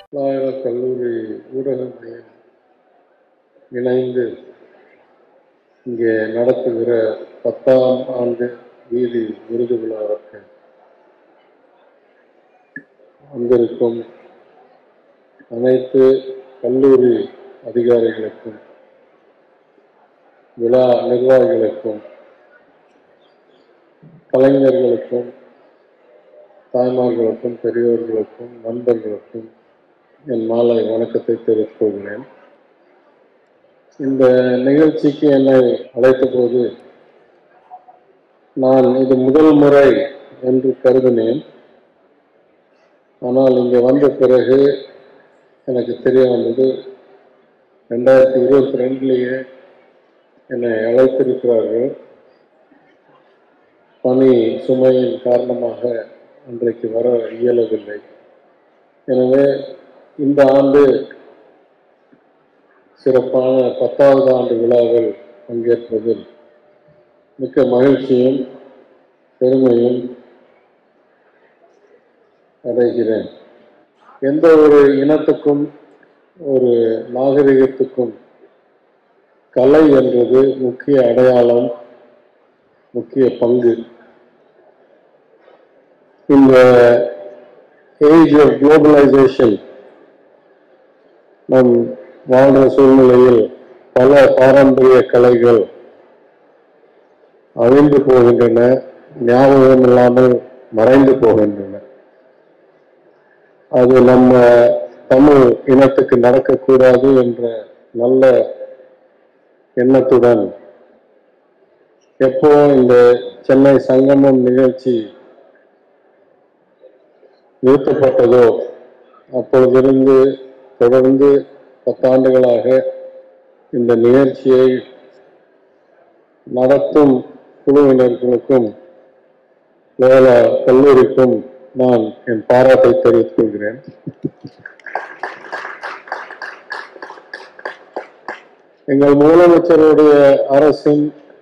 நாயக கல்லூரி ஊடக மையம் இணைந்து இங்கே நடத்துகிற பத்தாம் ஆண்டு வீதி விருது விழாவுக்கு வந்திருக்கும் அனைத்து கல்லூரி அதிகாரிகளுக்கும் விழா நிர்வாகிகளுக்கும் கலைஞர்களுக்கும் தாய்மார்களுக்கும் பெரியோர்களுக்கும் நண்பர்களுக்கும் என் மாலை வணக்கத்தை தெரிவித்துக் கொள்கிறேன் இந்த நிகழ்ச்சிக்கு என்னை அழைத்த போது நான் இது முதல் முறை என்று கருதினேன் ஆனால் இங்கே வந்த பிறகு எனக்கு தெரிய வந்தது ரெண்டாயிரத்தி இருபத்தி ரெண்டுலேயே என்னை அழைத்திருக்கிறார்கள் பணி சுமையின் காரணமாக அன்றைக்கு வர இயலவில்லை எனவே இந்த ஆண்டு சிறப்பான பத்தாவது ஆண்டு விழாவில் பங்கேற்பதில் மிக்க மகிழ்ச்சியும் பெருமையும் அடைகிறேன் எந்த ஒரு இனத்துக்கும் ஒரு நாகரிகத்துக்கும் கலை என்பது முக்கிய அடையாளம் முக்கிய பங்கு இந்த ஏஜ் ஆஃப் குளோபலைசேஷன் நம் வாழ்ற சூழ்நிலையில் பல பாரம்பரிய கலைகள் அழிந்து போகின்றன ஞாபகம் இல்லாமல் மறைந்து போகின்றன அது நம்ம தமிழ் இனத்துக்கு நடக்கக்கூடாது என்ற நல்ல எண்ணத்துடன் எப்போ இந்த சென்னை சங்கமம் நிகழ்ச்சி நிறுத்தப்பட்டதோ அப்பொழுதிருந்து தொடர்ந்து பத்தாண்டுகளாக இந்த நிகழ்ச்சியை நடத்தும் குழுவினர்களுக்கும் லோலா கல்லூரிக்கும் நான் என் பாராட்டை தெரிவித்துக் கொள்கிறேன் எங்கள் முதலமைச்சருடைய அரசின்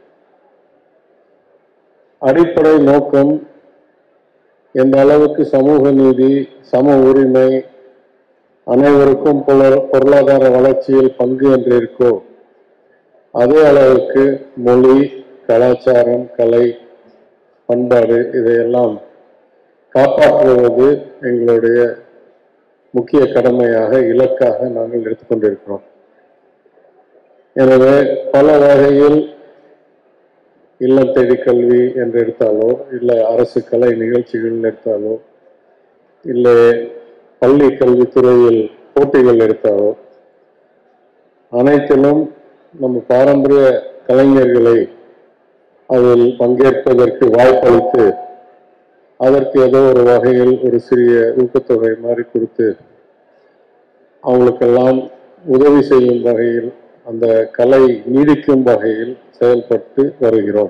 அடிப்படை நோக்கம் எந்த அளவுக்கு சமூக நீதி சம உரிமை அனைவருக்கும் பொருள- பொருளாதார வளர்ச்சியில் பங்கு என்று இருக்கோ அதே அளவுக்கு மொழி கலாச்சாரம் கலை பண்பாடு இதையெல்லாம் காப்பாற்றுவது எங்களுடைய முக்கிய கடமையாக இலக்காக நாங்கள் எடுத்துக்கொண்டிருக்கிறோம் எனவே பல வகையில் இல்லம் தேடி கல்வி என்று எடுத்தாலோ இல்லை அரசு கலை நிகழ்ச்சிகள் எடுத்தாலோ இல்லை பள்ளி கல்வித்துறையில் போட்டிகள் எடுத்தாலோ அனைத்திலும் நம்ம பாரம்பரிய கலைஞர்களை அதில் பங்கேற்பதற்கு வாய்ப்பளித்து அதற்கு ஏதோ ஒரு வகையில் ஒரு சிறிய ஊக்கத்தொகை மாதிரி கொடுத்து அவங்களுக்கெல்லாம் உதவி செய்யும் வகையில் அந்த கலை நீடிக்கும் வகையில் செயல்பட்டு வருகிறோம்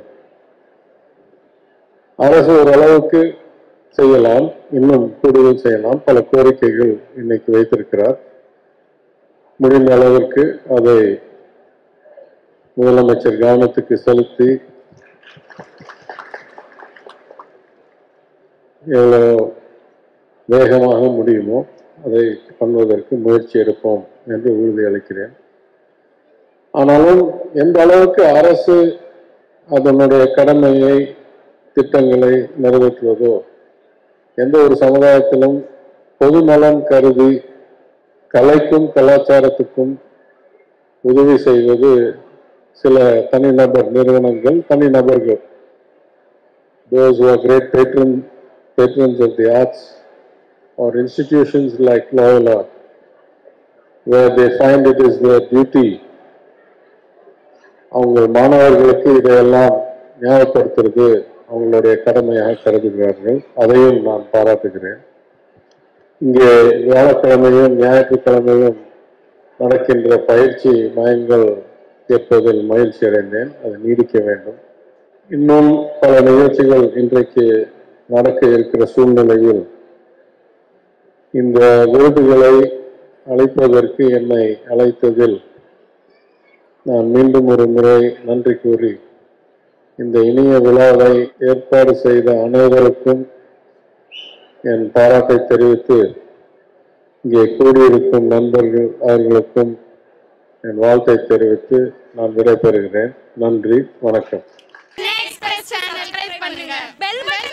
அரசு ஓரளவுக்கு செய்யலாம் இன்னும் கூடுதல் செய்யலாம் பல கோரிக்கைகள் இன்னைக்கு வைத்திருக்கிறார் முடிந்த அளவிற்கு அதை முதலமைச்சர் கவனத்துக்கு செலுத்தி எவ்வளவு வேகமாக முடியுமோ அதை பண்ணுவதற்கு முயற்சி எடுப்போம் என்று உறுதியளிக்கிறேன் ஆனாலும் எந்த அளவுக்கு அரசு அதனுடைய கடமையை திட்டங்களை நிறைவேற்றுவதோ எந்த ஒரு சமுதாயத்திலும் பொது நலன் கருதி கலைக்கும் கலாச்சாரத்துக்கும் உதவி செய்வது சில தனிநபர் நிறுவனங்கள் தனிநபர்கள் those who are great patron, patrons of the arts or institutions like Loyola, where they find it is their duty அவங்க மாணவர்களுக்கு இதையெல்லாம் ஞாபகப்படுத்துறது அவங்களுடைய கடமையாக கருதுகிறார்கள் அதையும் நான் பாராட்டுகிறேன் இங்கே வியாழக்கிழமையும் ஞாயிற்றுக்கிழமையும் நடக்கின்ற பயிற்சி மையங்கள் ஏற்பதில் மகிழ்ச்சி அடைந்தேன் அது நீடிக்க வேண்டும் இன்னும் பல நிகழ்ச்சிகள் இன்றைக்கு நடக்க இருக்கிற சூழ்நிலையில் இந்த விருதுகளை அளிப்பதற்கு என்னை அழைத்ததில் நான் மீண்டும் ஒரு முறை நன்றி கூறி இந்த இனிய விழாவை ஏற்பாடு செய்த அனைவருக்கும் என் பாராட்டை தெரிவித்து இங்கே கூடியிருக்கும் நண்பர்கள் அவர்களுக்கும் என் வாழ்த்தை தெரிவித்து நான் விடைபெறுகிறேன் நன்றி வணக்கம் நெக்ஸ்ட் சேனல் ட்ரை பண்ணுங்க பெல் பட்டன்